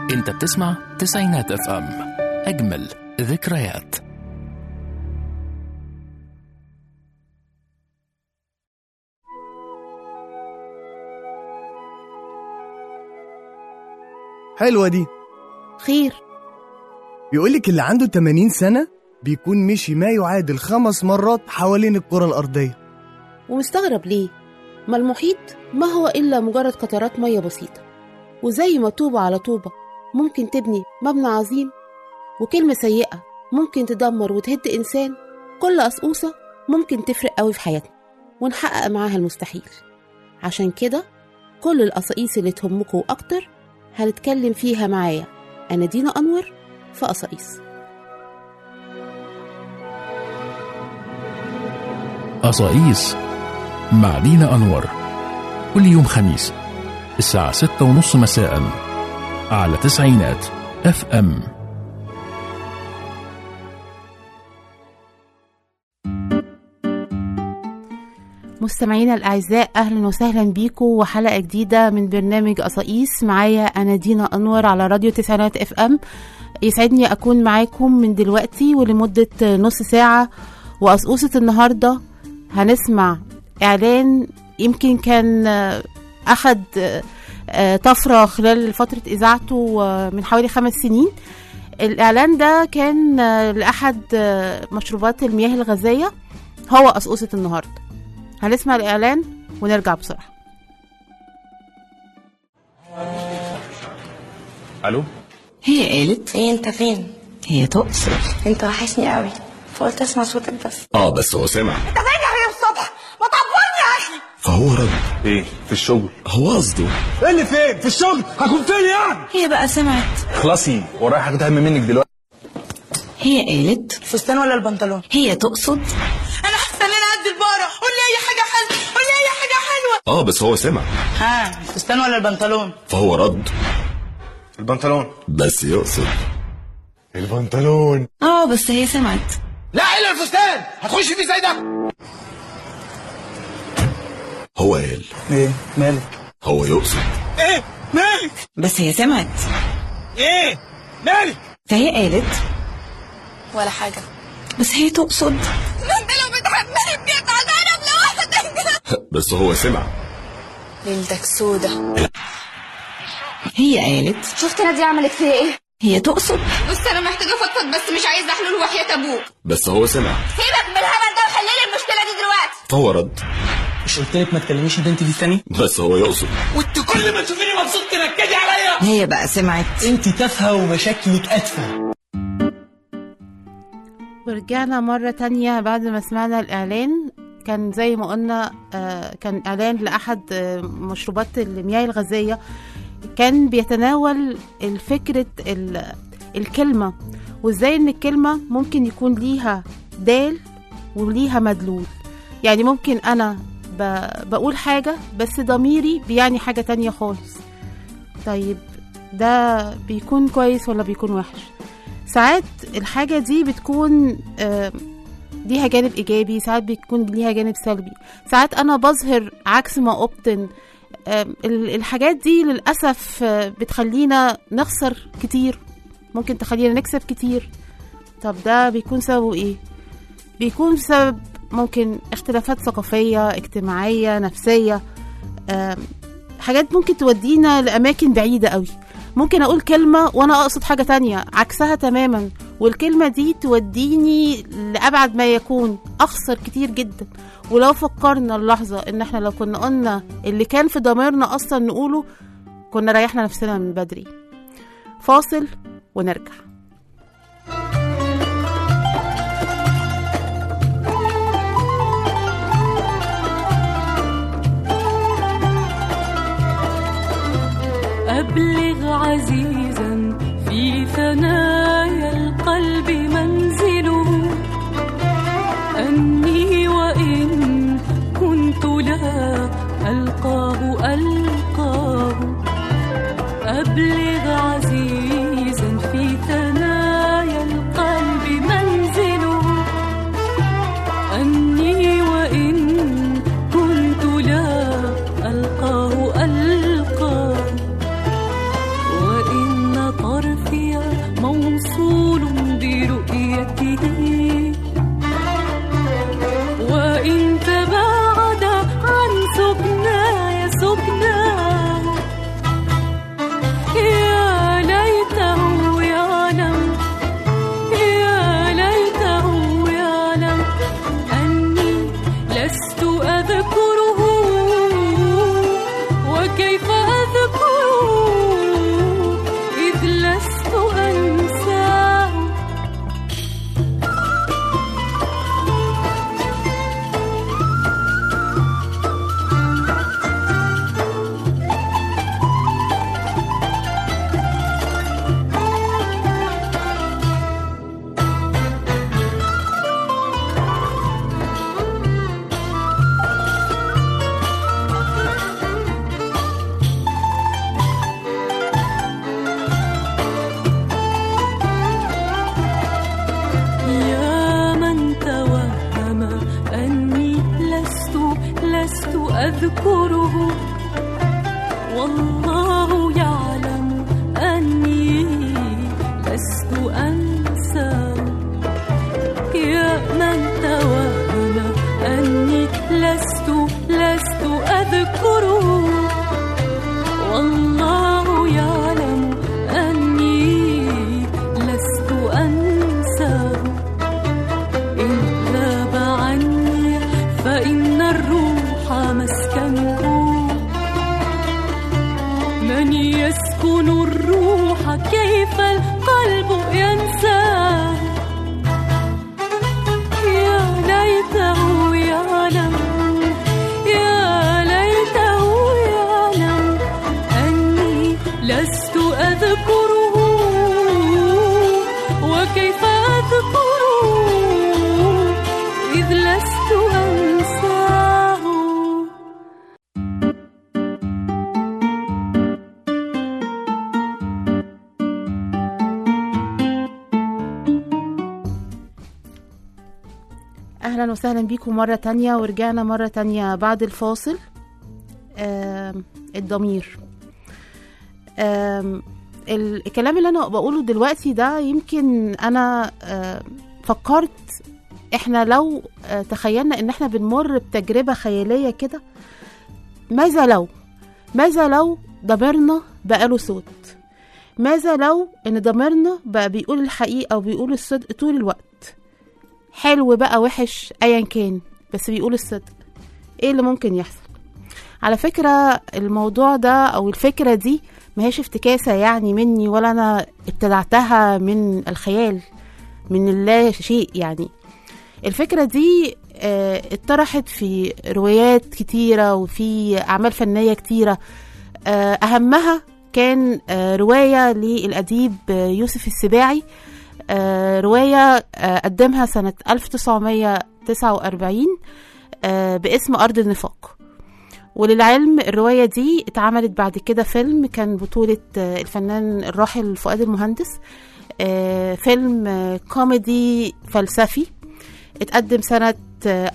انت بتسمع تسعينات اف ام اجمل ذكريات حلوة دي خير بيقولك اللي عنده 80 سنة بيكون مشي ما يعادل خمس مرات حوالين الكرة الأرضية ومستغرب ليه ما المحيط ما هو إلا مجرد قطرات مية بسيطة وزي ما طوبة على طوبة ممكن تبني مبنى عظيم وكلمة سيئة ممكن تدمر وتهد إنسان كل قصقوصة ممكن تفرق قوي في حياتنا ونحقق معاها المستحيل عشان كده كل القصاقيس اللي تهمكوا أكتر هنتكلم فيها معايا أنا دينا أنور في قصاقيس قصاقيس مع دينا أنور كل يوم خميس الساعة ستة ونص مساء على تسعينات اف ام مستمعينا الأعزاء أهلا وسهلا بيكم وحلقة جديدة من برنامج قصاقيس معايا أنا دينا أنور على راديو تسعينات اف ام يسعدني أكون معاكم من دلوقتي ولمدة نص ساعة وقصقوصة النهاردة هنسمع إعلان يمكن كان آه، أخد آه، آه، طفرة خلال فترة إذاعته آه، من حوالي خمس سنين الإعلان ده كان آه، لأحد آه، مشروبات المياه الغازية هو قصقوصة النهاردة هنسمع الإعلان ونرجع بسرعة الو هي قالت ايه انت فين هي تقصد انت وحشني قوي فقلت اسمع صوتك بس اه بس هو سمع انت فين يا الصبح ما تعبرني يا اخي فهو رد ايه في الشغل هو قصده ايه اللي فين؟ في الشغل هكون فين يعني؟ هي بقى سمعت خلاصي ورايح اخد هم منك دلوقتي هي قالت الفستان ولا البنطلون هي تقصد انا حاسه ان انا قد البارة قول لي اي حاجه حلوه قول لي اي حاجه حلوه اه بس هو سمع ها الفستان ولا البنطلون فهو رد البنطلون بس يقصد البنطلون اه بس هي سمعت لا الا الفستان هتخش فيه زي ده هو قال ايه مالك؟ هو يقصد ايه مالك؟ بس هي سمعت ايه مالك؟ فهي قالت ولا حاجه بس هي تقصد انت لو بتحبني بجد هتعرف لوحدك بس هو سمع ليلتك سودة هي قالت شفت نادية عملت فيا ايه هي تقصد بص انا محتاجه افضفض بس مش عايزه حلول وحياه ابوك بس هو سمع سيبك من الهبل ده وحل لي المشكله دي دلوقتي فهو رد مش قلت لك ما تكلميش البنت دي تاني؟ بس هو يقصد وانت كل ما تشوفيني مبسوط تنكدي عليا هي بقى سمعت انت تافهه ومشاكلك اتفه ورجعنا مرة تانية بعد ما سمعنا الإعلان كان زي ما قلنا آه، كان إعلان لأحد آه، مشروبات المياه الغازية كان بيتناول الفكرة ال- الكلمة وإزاي إن الكلمة ممكن يكون ليها دال وليها مدلول يعني ممكن أنا ب- بقول حاجة بس ضميري بيعني حاجة تانية خالص طيب ده بيكون كويس ولا بيكون وحش ساعات الحاجة دي بتكون آه، ليها جانب إيجابي ساعات بيكون ليها جانب سلبي ساعات أنا بظهر عكس ما أبطن آم، ال- الحاجات دي للأسف آه، بتخلينا نخسر كتير ممكن تخلينا نكسب كتير طب ده بيكون سببه إيه؟ بيكون سبب ممكن اختلافات ثقافية اجتماعية نفسية آم، حاجات ممكن تودينا لأماكن بعيدة قوي ممكن أقول كلمة وأنا أقصد حاجة تانية عكسها تماما والكلمة دي توديني لأبعد ما يكون أخسر كتير جدا ولو فكرنا اللحظة إن إحنا لو كنا قلنا اللي كان في ضميرنا أصلا نقوله كنا ريحنا نفسنا من بدري فاصل ونرجع أبلغ عزيزا في ثنايا القلب منزله أني وإن كنت لا ألقاه ألقاه أبلغ عزيزا في ثنايا القلب منزله أني وإن كنت لا ألقاه ألقاه وإن أذكره والله يعلم أني لست أنسى يا من توهم أني لست لست أذكره والله يعلم أني لست أنساه إن غاب عني فإن الروح مسكنه من يسكن الروح كيف القلب ينساه يا ليته يعلم يا ليته يعلم أني لست أذكره وكيف أذكره إذ لست أنساه اهلا وسهلا بيكم مرة تانية ورجعنا مرة تانية بعد الفاصل آم، الضمير آم، ال- الكلام اللي انا بقوله دلوقتي ده يمكن انا آم، فكرت احنا لو آه، تخيلنا ان احنا بنمر بتجربة خيالية كده ماذا لو ماذا لو ضميرنا بقى له صوت ماذا لو ان ضميرنا بقى بيقول الحقيقة وبيقول الصدق طول الوقت حلو بقى وحش ايا كان بس بيقول الصدق ايه اللي ممكن يحصل على فكرة الموضوع ده او الفكرة دي ما هيش افتكاسة يعني مني ولا انا ابتدعتها من الخيال من اللا شيء يعني الفكرة دي آه، اتطرحت في روايات كتيرة وفي أعمال فنية كتيرة آه، أهمها كان آه، رواية للأديب آه، يوسف السباعي آه، رواية آه، قدمها سنة 1949 آه، باسم أرض النفاق وللعلم الرواية دي اتعملت بعد كده فيلم كان بطولة آه، الفنان الراحل فؤاد المهندس آه، فيلم آه، كوميدي فلسفي اتقدم سنة آه،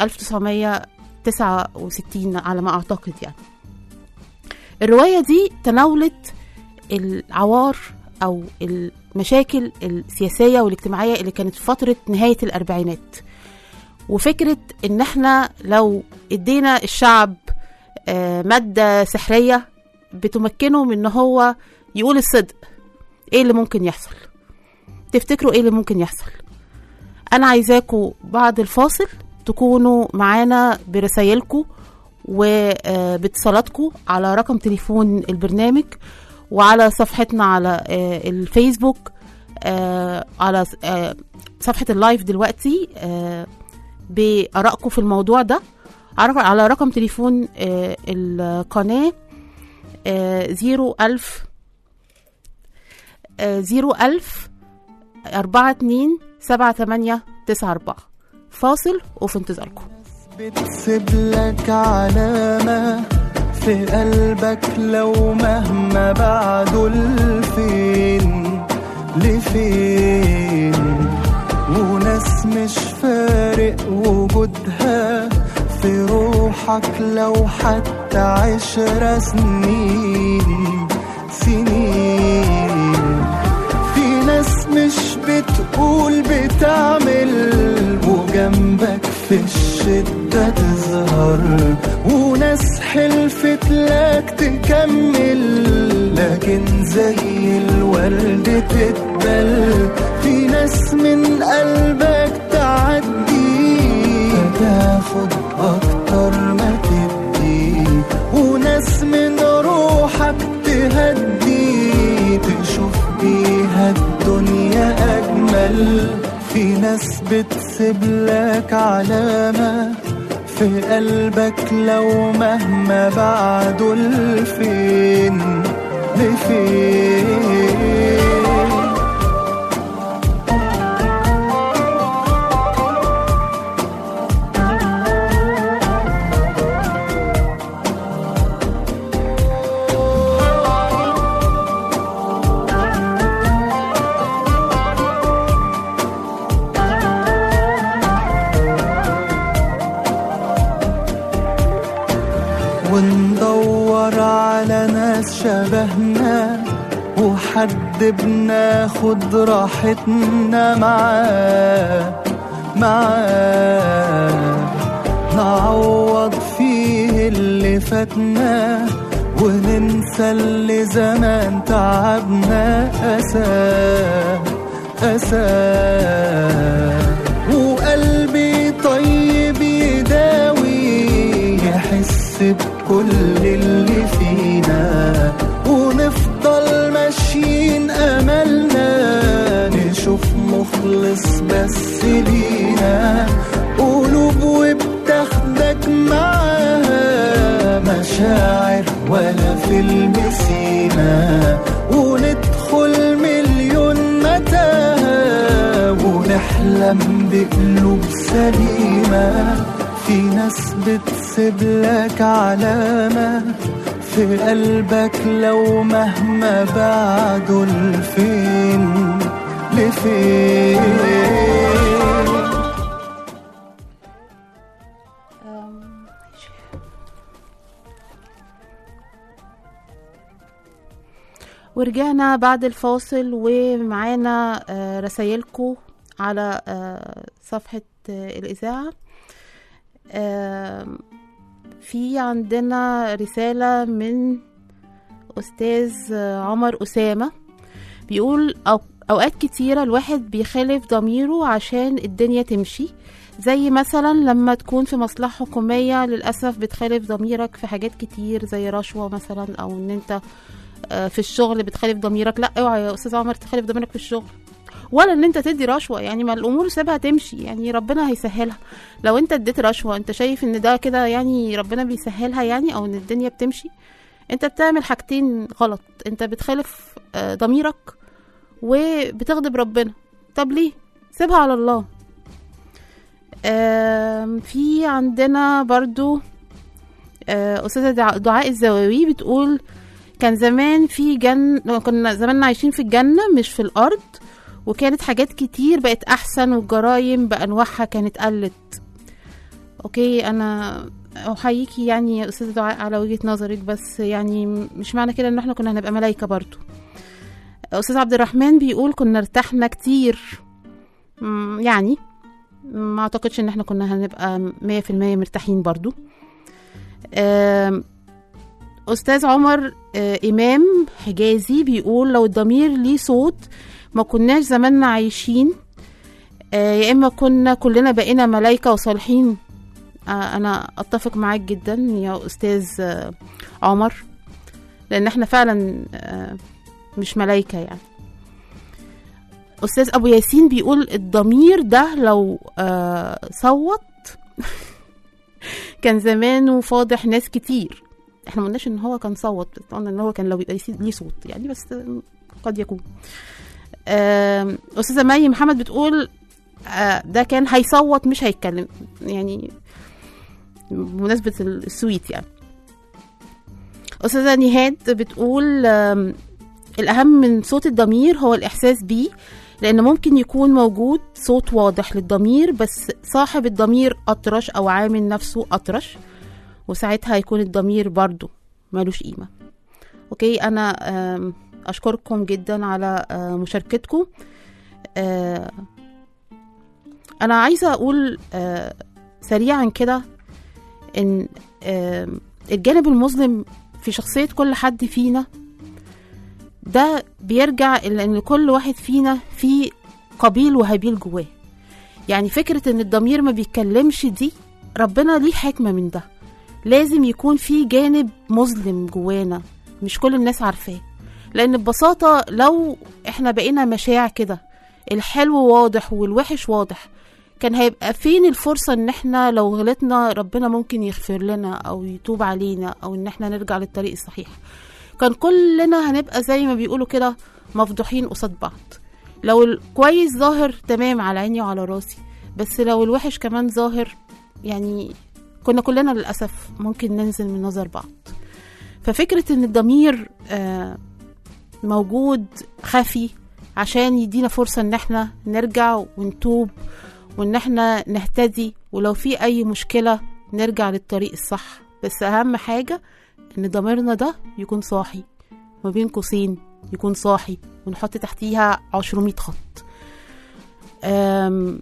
1969 على ما أعتقد يعني الرواية دي تناولت العوار أو المشاكل السياسية والاجتماعية اللي كانت في فترة نهاية الأربعينات وفكرة إن احنا لو ادينا الشعب آه، مادة سحرية بتمكنه من إن هو يقول الصدق ايه اللي ممكن يحصل تفتكروا ايه اللي ممكن يحصل انا عايزاكم بعد الفاصل تكونوا معانا برسايلكم وباتصالاتكم على رقم تليفون البرنامج وعلى صفحتنا على آه، الفيسبوك آه، على آه، صفحة اللايف دلوقتي آه، بآرائكم في الموضوع ده على على رقم تليفون آه، القناة زيرو ألف زيرو ألف أربعة اتنين سبعة تمانية تسعة أربعة فاصل وفي انتظاركم بتسيب لك علامة في قلبك لو مهما بعده لفين لفين وناس مش فارق وجودها في روحك لو حتى عشر سنين سنين في ناس مش بتقول بتعمل وجنبك في الشدة تظهر وناس حلفت لك تكمل لكن زي الورد تتبل في ناس من قلبك تعدي فتاخد أكتر ما تدي وناس من روحك تهدي تشوف بيها الدنيا أجمل في ناس بتسيب لك علامة في قلبك لو مهما بعده لفين لفين وندور على ناس شبهنا وحد بناخد راحتنا معاه معاه نعوض فيه اللي فاتنا وننسى اللي زمان تعبنا أساه أساه وقلبي طيب يداوي يحس بكل اللي فينا ونفضل ماشيين أملنا نشوف مخلص بس لينا قلوب وبتاخدك معاها مشاعر ولا فيلم سينا وندخل مليون متاهة ونحلم بقلوب سليمة في ناس بتسيب لك علامة في قلبك لو مهما بعدوا لفين لفين ورجعنا بعد الفاصل ومعانا آه، رسايلكم على آه، صفحة آه، الإذاعة آم، في عندنا رسالة من أستاذ آه، عمر أسامة بيقول أو أوقات كتيرة الواحد بيخالف ضميره عشان الدنيا تمشي زي مثلا لما تكون في مصلحة حكومية للأسف بتخالف ضميرك في حاجات كتير زي رشوة مثلا أو إن أنت آه، في الشغل بتخالف ضميرك لا اوعى يا استاذ عمر تخالف ضميرك في الشغل ولا ان انت تدي رشوه يعني ما الامور سيبها تمشي يعني ربنا هيسهلها لو انت اديت رشوه انت شايف ان ده كده يعني ربنا بيسهلها يعني او ان الدنيا بتمشي انت بتعمل حاجتين غلط انت بتخالف آه، ضميرك وبتغضب ربنا طب ليه سيبها على الله آم، في عندنا برضو آه، أستاذة دع- دعاء الزواوي بتقول كان زمان في جن كنا زماننا عايشين في الجنة مش في الأرض وكانت حاجات كتير بقت أحسن والجرايم بأنواعها كانت قلت أوكي أنا أحييكي يعني يا أستاذة دعاء على وجهة نظرك بس يعني مش معنى كده إن احنا كنا هنبقى ملايكة برضو أستاذ عبد الرحمن بيقول كنا ارتحنا كتير مم، يعني ما أعتقدش إن احنا كنا هنبقى مية في المية مرتاحين برضو آم، أستاذ عمر آه، إمام حجازي بيقول لو الضمير ليه صوت ما كناش زماننا عايشين آه، يا إما كنا كلنا بقينا ملايكة وصالحين آه، أنا أتفق معاك جدا يا أستاذ آه، عمر لأن احنا فعلا آه، مش ملايكة يعني أستاذ أبو ياسين بيقول الضمير ده لو آه، صوت كان زمانه فاضح ناس كتير احنا ما قلناش ان هو كان صوت بس قلنا ان هو كان لو يبقى ليه صوت يعني بس قد يكون آم، استاذه مي محمد بتقول آه، ده كان هيصوت مش هيتكلم يعني بمناسبه السويت يعني استاذه نهاد بتقول آم، الاهم من صوت الضمير هو الاحساس بيه لان ممكن يكون موجود صوت واضح للضمير بس صاحب الضمير اطرش او عامل نفسه اطرش وساعتها هيكون الضمير برضو ملوش قيمة اوكي انا آم، اشكركم جدا على آه، مشاركتكم آه، انا عايزة اقول آه، سريعا كده ان آم، الجانب المظلم في شخصية كل حد فينا ده بيرجع إلى ان كل واحد فينا فيه قبيل وهابيل جواه يعني فكرة ان الضمير ما بيتكلمش دي ربنا ليه حكمة من ده لازم يكون في جانب مظلم جوانا مش كل الناس عارفاه لان ببساطة لو احنا بقينا مشاع كده الحلو واضح والوحش واضح كان هيبقى فين الفرصة ان احنا لو غلطنا ربنا ممكن يغفر لنا او يتوب علينا او ان احنا نرجع للطريق الصحيح كان كلنا هنبقى زي ما بيقولوا كده مفضوحين قصاد بعض لو الكويس ظاهر تمام على عيني وعلى راسي بس لو الوحش كمان ظاهر يعني كنا كلنا للأسف ممكن ننزل من نظر بعض ففكرة ان الضمير آه، موجود خفي عشان يدينا فرصة ان احنا نرجع ونتوب وان احنا نهتدي ولو في اي مشكلة نرجع للطريق الصح بس اهم حاجة ان ضميرنا ده يكون صاحي ما بين قوسين يكون صاحي ونحط تحتيها عشرمية خط أم،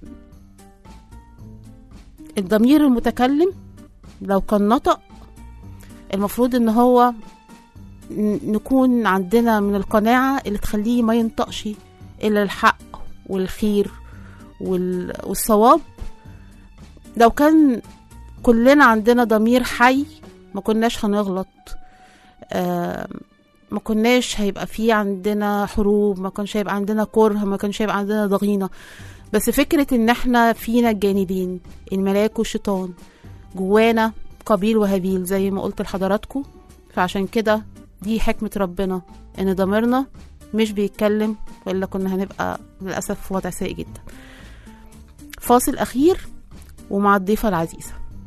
الضمير المتكلم لو كان نطق المفروض ان هو ن- نكون عندنا من القناعة اللي تخليه ما ينطقش إلا الحق والخير وال- والصواب لو كان كلنا عندنا ضمير حي ما كناش هنغلط آم، ما كناش هيبقى في عندنا حروب ما كانش هيبقى عندنا كره ما كانش هيبقى عندنا ضغينة بس فكرة ان احنا فينا الجانبين الملاك والشيطان جوانا قابيل وهابيل زي ما قلت لحضراتكم فعشان كده دي حكمة ربنا ان ضميرنا مش بيتكلم والا كنا هنبقى للأسف في وضع سيء جدا فاصل أخير ومع الضيفة العزيزة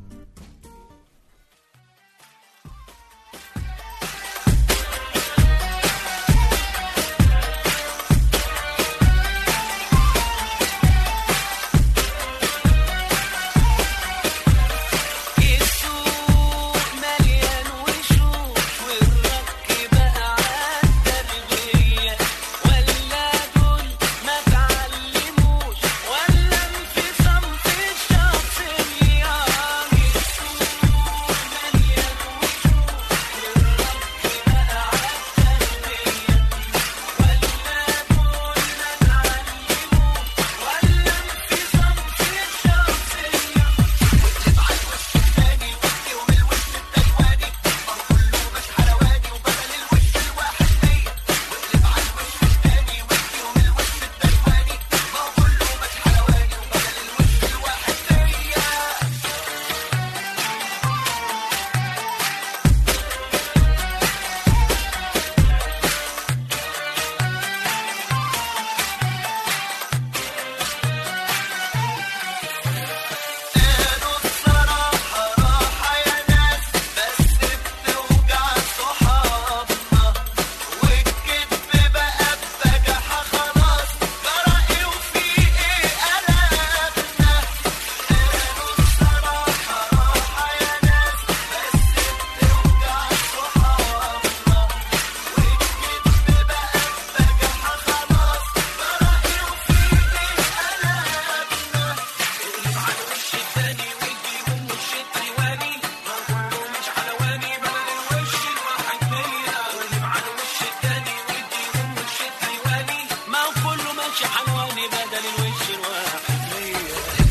السوق مليان وشوش والرك بقى عالتربية ولا دول ما تعلموش ولا انفصام في الشخصية السوق مليان وشوش والرك بقى عالتربية ولا دول ما تعلموش ولا انفصام في الشخصية ما كله ماشي حلواني بدل الوش الواحد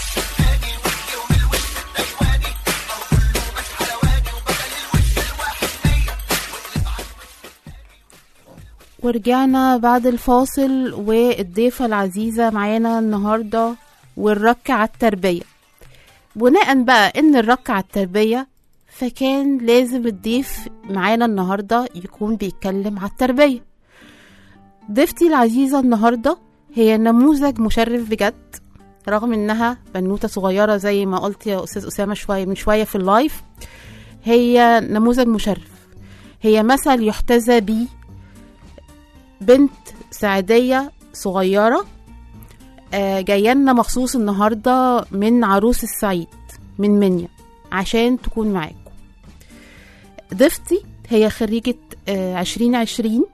ورجعنا بعد الفاصل والضيفة العزيزة معانا النهاردة والرك على التربية بناء بقى ان الرك على التربية فكان لازم الضيف معانا النهاردة يكون بيتكلم على التربية ضيفتي العزيزة النهاردة هي نموذج مشرف بجد رغم انها بنوتة صغيرة زي ما قلت يا استاذ اسامة شوية من شوية في اللايف هي نموذج مشرف هي مثل يحتذى بيه بنت سعيدية صغيرة آه، جاية لنا مخصوص النهاردة من عروس السعيد من منيا عشان تكون معاكم ضيفتي هي خريجة عشرين عشرين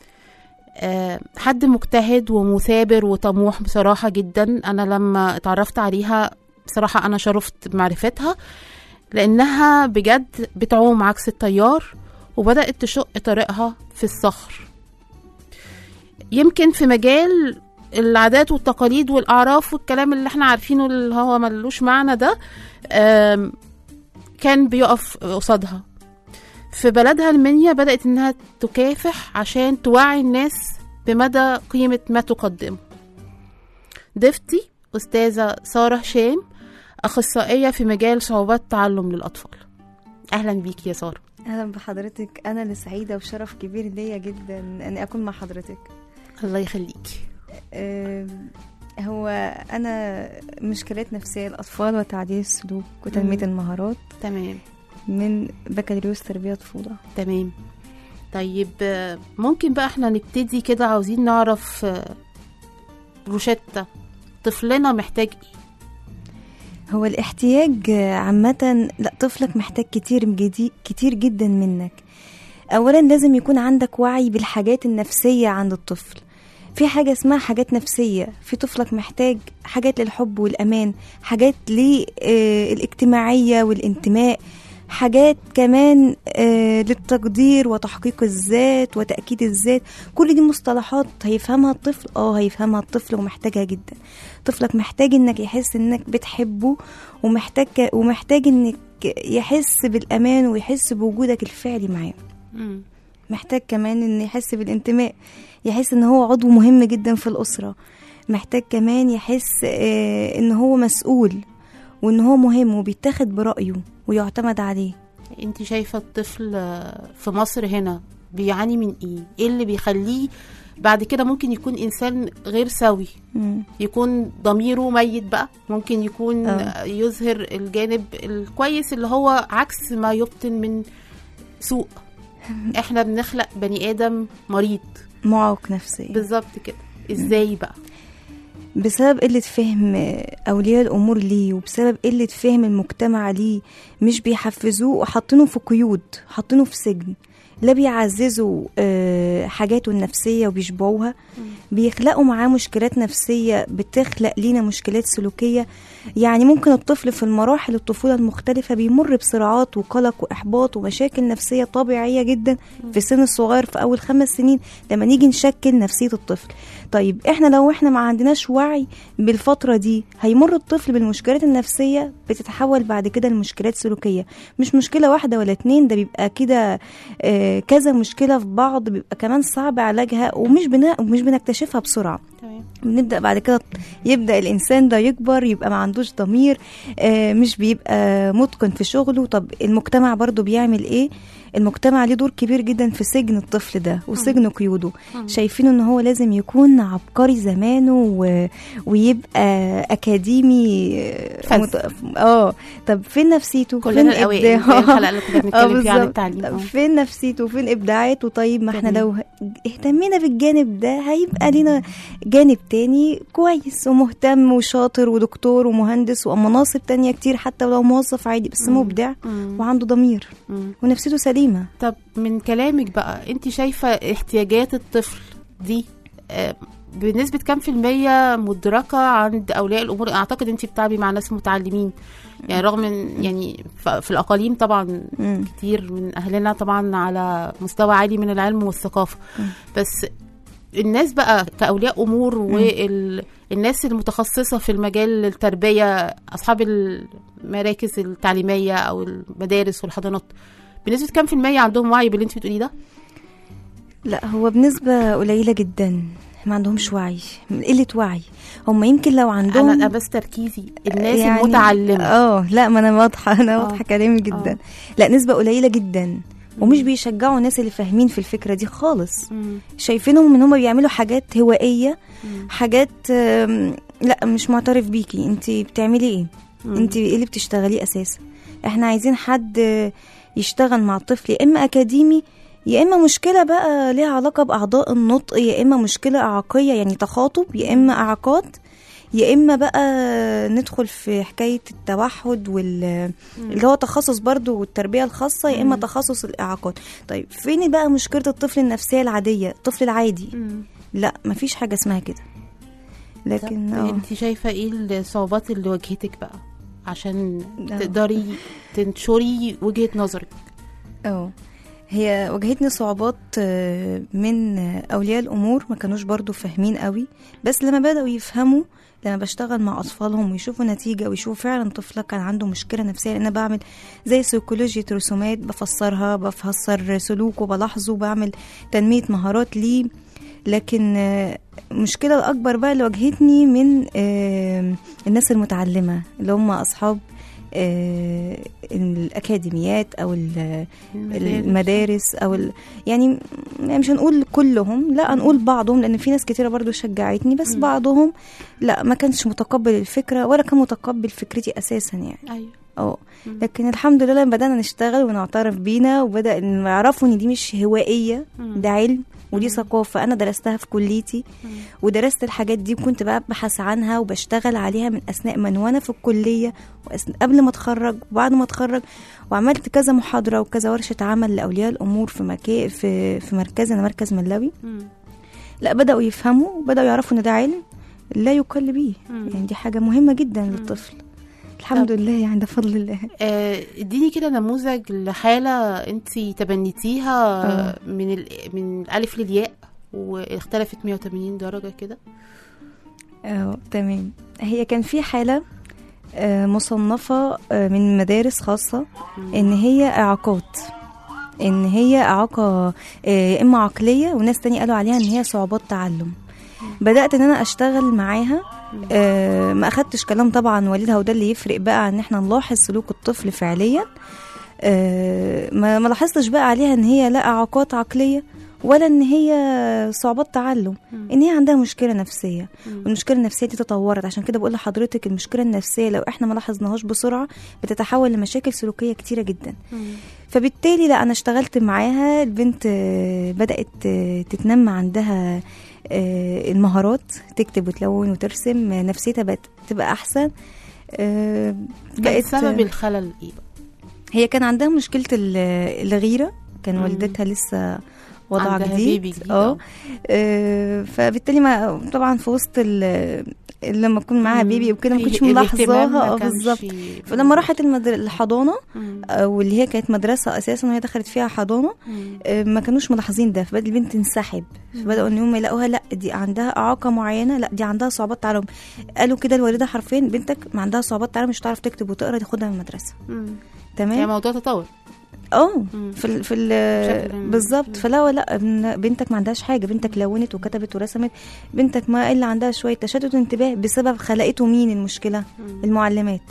حد مجتهد ومثابر وطموح بصراحة جدا أنا لما اتعرفت عليها بصراحة أنا شرفت بمعرفتها لأنها بجد بتعوم عكس التيار وبدأت تشق طريقها في الصخر يمكن في مجال العادات والتقاليد والأعراف والكلام اللي احنا عارفينه اللي هو ملوش معنى ده آم، كان بيقف قصادها في بلدها المنيا بدأت إنها تكافح عشان توعي الناس بمدى قيمة ما تقدمه ضيفتي أستاذة سارة هشام أخصائية في مجال صعوبات التعلم للأطفال أهلا بيكي يا سارة اهلا بحضرتك انا اللي سعيده وشرف كبير ليا جدا اني اكون مع حضرتك الله يخليكي آم، هو انا مشكلات نفسيه الاطفال وتعديل السلوك وتنميه مم. المهارات تمام من بكالوريوس تربيه طفوله تمام طيب آه، ممكن بقى احنا نبتدي كده عاوزين نعرف آه، روشتة طفلنا محتاج ايه هو الاحتياج آه، عامة لا طفلك محتاج كتير جدي كتير جدا منك أولا لازم يكون عندك وعي بالحاجات النفسية عند الطفل في حاجة اسمها حاجات نفسية في طفلك محتاج حاجات للحب والأمان حاجات للاجتماعية والانتماء حاجات كمان آه، للتقدير وتحقيق الذات وتأكيد الذات كل دي مصطلحات هيفهمها الطفل اه هيفهمها الطفل ومحتاجها جدا طفلك محتاج انك يحس انك بتحبه ومحتاج ومحتاج انك يحس بالامان ويحس بوجودك الفعلي معاه مم. محتاج كمان ان يحس بالانتماء يحس ان هو عضو مهم جدا في الاسره محتاج كمان يحس آه، ان هو مسؤول وان هو مهم وبيتاخد برايه ويعتمد عليه انت شايفة الطفل آه، في مصر هنا بيعاني من ايه ايه اللي بيخليه بعد كده ممكن يكون انسان غير سوي مم. يكون ضميره ميت بقى ممكن يكون آه. آه، يظهر الجانب الكويس اللي هو عكس ما يبطن من سوء احنا بنخلق بني ادم مريض معاق نفسيا بالظبط كده ازاي بقى بسبب قلة فهم أولياء الأمور ليه وبسبب قلة فهم المجتمع ليه مش بيحفزوه وحاطينه في قيود حاطينه في سجن لا بيعززوا آه، حاجاته النفسية وبيشبعوها بيخلقوا معاه مشكلات نفسية بتخلق لينا مشكلات سلوكية يعني ممكن الطفل في المراحل الطفولة المختلفة بيمر بصراعات وقلق وإحباط ومشاكل نفسية طبيعية جدا في السن الصغير في أول خمس سنين لما نيجي نشكل نفسية الطفل طيب احنا لو احنا ما عندناش وعي بالفترة دي هيمر الطفل بالمشكلات النفسية بتتحول بعد كده لمشكلات سلوكية مش مشكلة واحدة ولا اتنين ده بيبقى كده آه، كذا مشكلة في بعض بيبقى كمان صعب علاجها ومش بنا ومش بنكتشفها بسرعة تمام بنبدا بعد كده يبدا الانسان ده يكبر يبقى ما عندوش ضمير آه، مش بيبقى متقن في شغله طب المجتمع برضو بيعمل ايه المجتمع ليه دور كبير جدا في سجن الطفل ده وسجن قيوده شايفين ان هو لازم يكون عبقري زمانه و... ويبقى اكاديمي آه، فز. مت... اه طب فين نفسيته كلنا فين الاوائل زي إبداعه؟ الحلقه اللي كنا اه بنتكلم فيها عن بالظبط. التعليم طب آه. فين نفسيته وفين ابداعاته طيب ما احنا جميل. لو ه- اهتمينا بالجانب ده هيبقى لينا جانب تاني كويس ومهتم وشاطر ودكتور ومهندس ومناصب تانية كتير حتى لو موظف عادي بس مبدع مم. وعنده ضمير مم. ونفسيته سليمة طب من كلامك بقى انت شايفة احتياجات الطفل دي آه، بنسبة كام في المية مدركة عند أولياء الأمور أعتقد أنت بتتعبي مع ناس متعلمين يعني رغم ان يعني ف- في الأقاليم طبعا مم. كتير من أهلنا طبعا على مستوى عالي من العلم والثقافة بس الناس بقى كأولياء أمور والناس المتخصصة في المجال التربية أصحاب المراكز التعليمية أو المدارس والحضانات بنسبة كام في المية عندهم وعي باللي انت بتقوليه ده؟ لا هو بنسبة قليلة جدا ما عندهمش وعي قلة وعي هم يمكن لو عندهم انا بس تركيزي الناس يعني- المتعلمه اه لا ما انا واضحه انا آه. واضحه كلامي جدا آه. لا نسبه قليله جدا ومش بيشجعوا الناس اللي فاهمين في الفكره دي خالص مم. شايفينهم ان هم بيعملوا حاجات هوائيه مم. حاجات آم، لا مش معترف بيكي انت بتعملي ايه مم. انت ايه اللي بتشتغليه اساسا احنا عايزين حد آه، يشتغل مع الطفل يا اما اكاديمي يا اما مشكله بقى ليها علاقه باعضاء النطق يا اما مشكله اعاقيه يعني تخاطب يا اما اعاقات يا اما بقى ندخل في حكايه التوحد وال اللي هو تخصص برضو والتربيه الخاصه يا اما تخصص الاعاقات طيب فين بقى مشكله الطفل النفسيه العاديه الطفل العادي مم. لا مفيش حاجه اسمها كده لكن طب اه انت شايفه ايه الصعوبات اللي واجهتك بقى عشان آه. تقدري تنشري وجهه نظرك اه هي واجهتني صعوبات آه، من آه، اولياء الامور ما كانوش برضو فاهمين قوي بس لما بداوا يفهموا لما بشتغل مع اطفالهم ويشوفوا نتيجه ويشوفوا فعلا طفلك كان عنده مشكله نفسيه لان انا بعمل زي سيكولوجية رسومات بفسرها بفسر سلوكه بلاحظه بعمل تنميه مهارات ليه لكن آه، المشكله الاكبر بقى اللي واجهتني من آه، الناس المتعلمه اللي هم اصحاب آه، الاكاديميات او ال- المدارس او ال... يعني يعني مش هنقول كلهم لا هنقول بعضهم لان في ناس كتيره برضو شجعتني بس بعضهم لا ما كانش متقبل الفكره ولا كان متقبل فكرتي اساسا يعني ايوه اه لكن الحمد لله لما بدانا نشتغل ونعترف بينا وبدا ان يعرفوا ان دي مش هوائيه مم. ده علم ودي ثقافه انا درستها في كليتي ودرست الحاجات دي وكنت بقى ببحث عنها وبشتغل عليها من اثناء من وانا في الكليه وأثناء قبل ما اتخرج وبعد ما اتخرج وعملت كذا محاضره وكذا ورشه عمل لاولياء الامور في مكان في في مركزنا مركز ملاوي مم. لا بداوا يفهموا وبداوا يعرفوا ان ده علم لا يقل به مم. يعني دي حاجه مهمه جدا للطفل الحمد طب. لله يعني ده فضل الله آه، اديني كده نموذج لحالة انت تبنيتيها آه. من ال... من الألف للياء واختلفت 180 درجة كده اه تمام هي كان في حالة آه، مصنفة آه، من مدارس خاصة ان هي اعاقات ان هي اعاقة آه، يا اما عقلية وناس تاني قالوا عليها ان هي صعوبات تعلم بدأت ان انا اشتغل معاها آه، ما اخدتش كلام طبعا والدها وده اللي يفرق بقى ان احنا نلاحظ سلوك الطفل فعليا آه، ما ما لاحظتش بقى عليها ان هي لا اعاقات عقليه ولا ان هي صعوبات تعلم ان هي عندها مشكله نفسيه والمشكله النفسيه دي تطورت عشان كده بقول لحضرتك المشكله النفسيه لو احنا ما لاحظناهاش بسرعه بتتحول لمشاكل سلوكيه كتيره جدا فبالتالي لا انا اشتغلت معاها البنت آه، بدات آه، تتنمى عندها آه، المهارات تكتب وتلون وترسم آه، نفسيتها بقت تبقى احسن آه، كان سبب الخلل ايه بقى؟ هي كان عندها مشكله ال- الغيره كان مم. والدتها لسه وضع عندها جديد بيبي جديد، اه آه. آه، فبالتالي ما طبعا في وسط ال- لما اكون معاها مم. بيبي وكده ما في كنتش الاهتمام ما ملاحظاها اه كانش- بالظبط فلما راحت المدر... الحضانه آه، واللي هي كانت مدرسه اساسا وهي دخلت فيها حضانه آه، ما كانوش ملاحظين ده فبدأ البنت تنسحب فبداوا ان هم يلاقوها لا دي عندها اعاقه معينه لا دي عندها صعوبات تعلم قالوا كده الوالده حرفيا بنتك ما عندها صعوبات تعلم مش هتعرف تكتب وتقرا تاخدها من المدرسه يعني تمام موضوع تطور اه مم. في ال في بشكل ال عام. بالظبط فلا لا ابن- بنتك ما عندهاش حاجه بنتك لونت وكتبت ورسمت بنتك ما الا عندها شويه تشتت انتباه بسبب خلقته مين المشكله المعلمات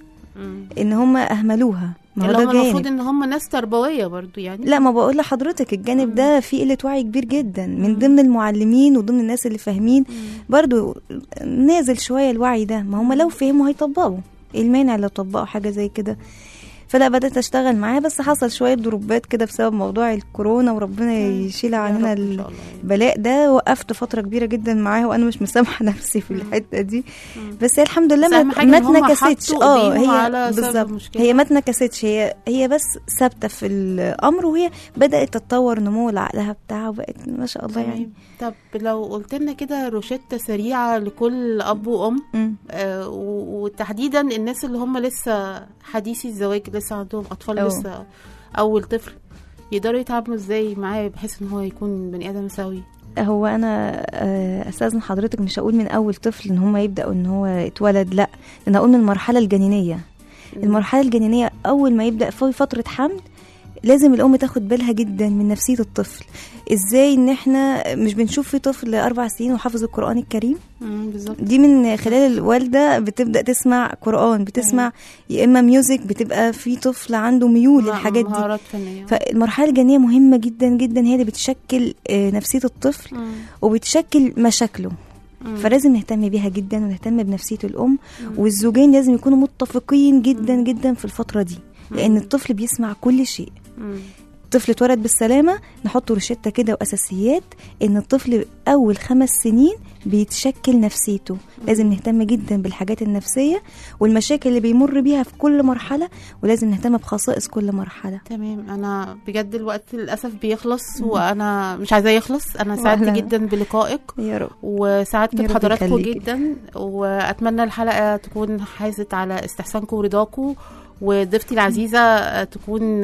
مم. ان هم اهملوها ما هو اللي ده هم المفروض جانب ان هم ناس تربويه برضو يعني لا ما بقول لحضرتك الجانب ده فيه قله وعي كبير جدا من ضمن المعلمين وضمن الناس اللي فاهمين برضو نازل شويه الوعي ده ما هم لو فهموا هيطبقوا ايه المانع لو طبقوا حاجه زي كده فلا بدات اشتغل معاه بس حصل شويه دروبات كده بسبب موضوع الكورونا وربنا يشيل عننا رب إن شاء الله البلاء ده وقفت فتره كبيره جدا معاه وانا مش مسامحه نفسي في الحته دي بس هي الحمد لله بس ما أهم حاجة ما إن هم اتنكستش حطوا اه إيديهم هي على سبب بالظبط المشكلة. هي ما اتنكستش هي هي بس ثابته في الامر وهي بدات تتطور نمو لعقلها بتاعها وبقت ما شاء الله يعني تمام طب لو قلت لنا كده روشتة سريعة لكل أب وأم مم. آه و- وتحديدا الناس اللي هم لسه حديثي الزواج لسه عندهم أطفال أوه. لسه أول طفل يقدروا يتعاملوا ازاي معاه بحيث ان هو يكون بني ادم سوي هو انا آه، استاذن حضرتك مش هقول من اول طفل ان هم يبداوا ان هو اتولد لا انا هقول من المرحله الجنينيه المرحله الجنينيه اول ما يبدا في فتره حمل لازم الام تاخد بالها جدا من نفسيه الطفل ازاي ان احنا مش بنشوف في طفل اربع سنين وحافظ القران الكريم مم، بالظبط دي من خلال الوالده بتبدا تسمع قران بتسمع يا اما ميوزك بتبقى في طفل عنده ميول مع- للحاجات دي مهارات فنية فالمرحله الجنيه مهمه جدا جدا هي اللي بتشكل آه، نفسيه الطفل مم. وبتشكل مشاكله مم. فلازم نهتم بيها جدا ونهتم بنفسيه الام والزوجين لازم يكونوا متفقين جدا جدا في الفتره دي لان الطفل بيسمع كل شيء مم. الطفل اتولد بالسلامه نحط روشته كده واساسيات ان الطفل اول خمس سنين بيتشكل نفسيته لازم نهتم جدا بالحاجات النفسيه والمشاكل اللي بيمر بيها في كل مرحله ولازم نهتم بخصائص كل مرحله تمام انا بجد الوقت للاسف بيخلص وانا مش عايزاه يخلص انا سعدت ولا- جدا بلقائك يا رب وسعدت يا رب بحضراتكم يخليكي. جدا واتمنى الحلقه تكون حازت على استحسانكم ورضاكم وضيفتي العزيزه تكون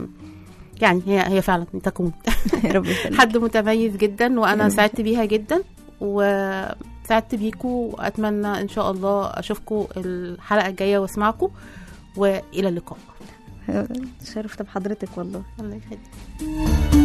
يعني هي هي فعلا تكون يا رب يخليك. حد متميز جدا وانا رب. سعدت بيها جدا وسعدت بيكم واتمنى ان شاء الله اشوفكم الحلقه الجايه واسمعكم والى اللقاء شرفت بحضرتك والله الله يخليك